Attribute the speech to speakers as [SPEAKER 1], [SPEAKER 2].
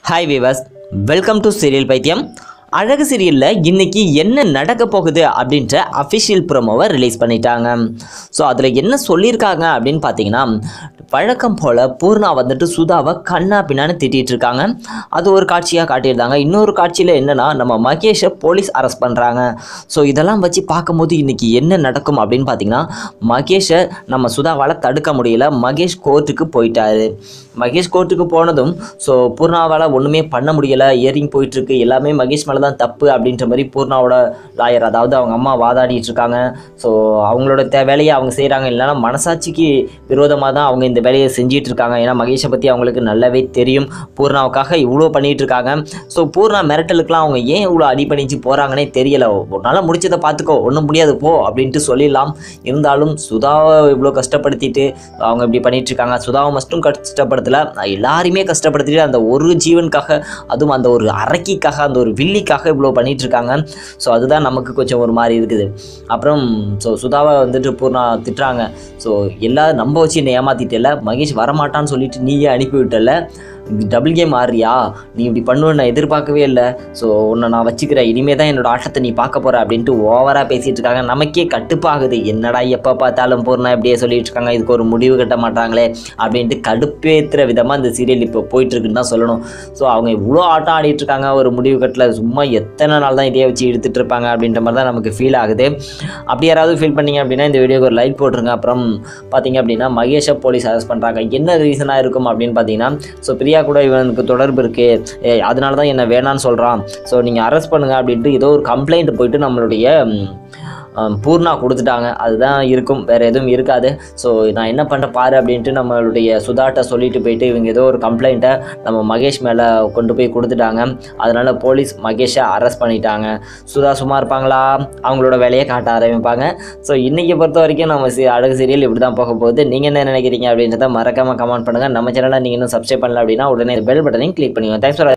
[SPEAKER 1] hi viewers welcome to serial பைத்தியம் அழகு சீரியலில் இன்னைக்கு என்ன நடக்க போகுது அப்படின்ற அஃபிஷியல் ப்ரோமோவை ரிலீஸ் பண்ணிட்டாங்க ஸோ அதில் என்ன சொல்லியிருக்காங்க அப்படின்னு பார்த்தீங்கன்னா வழக்கம் போல் பூர்ணா வந்துட்டு சுதாவை கண்ணா பின்னான்னு திட்டிகிட்டு இருக்காங்க அது ஒரு காட்சியாக காட்டியிருந்தாங்க இன்னொரு காட்சியில் என்னன்னா நம்ம மகேஷை போலீஸ் அரெஸ்ட் பண்ணுறாங்க ஸோ இதெல்லாம் வச்சு பார்க்கும்போது இன்னைக்கு என்ன நடக்கும் அப்படின்னு பார்த்தீங்கன்னா மகேஷை நம்ம சுதாவால் தடுக்க முடியல மகேஷ் கோர்ட்டுக்கு போயிட்டாரு மகேஷ் கோர்ட்டுக்கு போனதும் ஸோ பூர்ணாவால் ஒன்றுமே பண்ண முடியலை இயரிங் போயிட்டுருக்கு எல்லாமே மகேஷ் மேலே தான் தப்பு அப்படின்ற மாதிரி பூர்ணாவோட லாயர் அதாவது அவங்க அம்மா வாதாடிட்டு இருக்காங்க ஸோ அவங்களோட தே வேலையை அவங்க செய்கிறாங்க இல்லைன்னா மனசாட்சிக்கு விரோதமாக தான் அவங்க இந்த வேலையை செஞ்சிட்டு இருக்காங்க ஏன்னா மகேஷை பற்றி அவங்களுக்கு நல்லாவே தெரியும் பூர்ணாவுக்காக இவ்வளோ பண்ணிட்டு இருக்காங்க ஸோ பூர்ணா மிரட்டலுக்குலாம் அவங்க ஏன் இவ்வளோ அடிபணிச்சு போகிறாங்கன்னே தெரியல உன்னால் முடிச்சதை பார்த்துக்கோ ஒன்றும் முடியாது போ அப்படின்ட்டு சொல்லிடலாம் இருந்தாலும் சுதாவை இவ்வளோ கஷ்டப்படுத்திட்டு அவங்க இப்படி பண்ணிட்டு இருக்காங்க சுதாவை மட்டும் கஷ்டப்படுத்தல எல்லாரையுமே கஷ்டப்படுத்திட்டு அந்த ஒரு ஜீவனுக்காக அதுவும் அந்த ஒரு அரக்கிக்காக அந்த ஒரு வில்லிக்காக இவ்வளோ பண்ணிட்டு இருக்காங்க ஸோ அதுதான் நமக்கு கொஞ்சம் ஒரு மாதிரி இருக்குது அப்புறம் ஸோ சுதாவை வந்துட்டு பூர்ணா திட்டுறாங்க ஸோ எல்லாம் நம்ப வச்சு என்னை ஏமாத்திட்டல மகேஷ் வரமாட்டான்னு சொல்லிட்டு நீயே அனுப்பி விட்டல டபுள் கேம் ஆடுறியா நீ இப்படி பண்ணுவேன்னு நான் எதிர்பார்க்கவே இல்லை ஸோ உன்னை நான் வச்சுக்கிறேன் இனிமே தான் என்னோட ஆட்டத்தை நீ பார்க்க போற அப்படின்ட்டு ஓவராக பேசிட்டு இருக்காங்க நமக்கே கட்டுப்பாகுது என்னடா எப்போ பார்த்தாலும் பூர்ணா இப்படியே சொல்லிட்டு இருக்காங்க இதுக்கு ஒரு முடிவு கட்ட மாட்டாங்களே அப்படின்ட்டு கடுப்பேற்றுற விதமாக இந்த சீரியல் இப்போ போயிட்டு இருக்குன்னு தான் சொல்லணும் ஸோ அவங்க இவ்வளோ ஆட்டம் ஆடிட்டு இருக்காங்க ஒரு முடிவு கட்டல சும்மா எத்தனை நாள் தான் இதையே வச்சு எடுத்துட்டு இருப்பாங்க அப்படின்ற மாதிரி தான் நமக்கு ஃபீல் ஆகுது அப்படி யாராவது ஃபீல் பண்ணீங்க அப்படின்னா இந்த வீடியோக்கு ஒரு லைக் போட்டுருங்க அப்புறம் பார்த்தீங்க அப்படின்னா மகேஷை போலீஸ் அரெஸ்ட் பண்ணுறாங்க என்ன ரீசனாக இருக்கும் அப்படின்னு பார்த்தீங்கன்னா ஸோ பிரியா கூட இவனுக்கு தொடர்பு இருக்கு ஏ, அதனால தான் என்ன வேணான்னு சொல்கிறான் ஸோ நீங்கள் அரெஸ்ட் பண்ணுங்க அப்படின்ட்டு ஏதோ ஒரு கம்ப்ளைண்ட் போயிட்டு நம்மளுடைய ம், ஆம், பூர்ணா கொடுத்துட்டாங்க அதுதான் இருக்கும் வேறு எதுவும் இருக்காது ஸோ நான் என்ன பண்ணுற பாரு அப்படின்ட்டு நம்மளுடைய சுதாட்ட சொல்லிட்டு போயிட்டு இவங்க ஏதோ ஒரு கம்ப்ளைண்ட்டை நம்ம மகேஷ் மேலே கொண்டு போய் கொடுத்துட்டாங்க அதனால் போலீஸ் மகேஷை அரெஸ்ட் பண்ணிட்டாங்க சுதா சும்மா இருப்பாங்களா அவங்களோட வேலையை காட்ட ஆரம்பிப்பாங்க ஸோ இன்றைக்கி பொறுத்த வரைக்கும் நம்ம சி அழகு சீரியல் இப்படி தான் போக போகுது நீங்கள் என்ன நினைக்கிறீங்க அப்படின்றத மறக்காமல் கமெண்ட் பண்ணுங்கள் நம்ம சேனலை நீங்கள் இன்னும் சப்ஸ்கிரைப் பண்ணல அப்படின்னா உடனே பெல் பட்டனையும் கிளிக் பண்ணுங்க தேங்க்ஸ் ஃபார்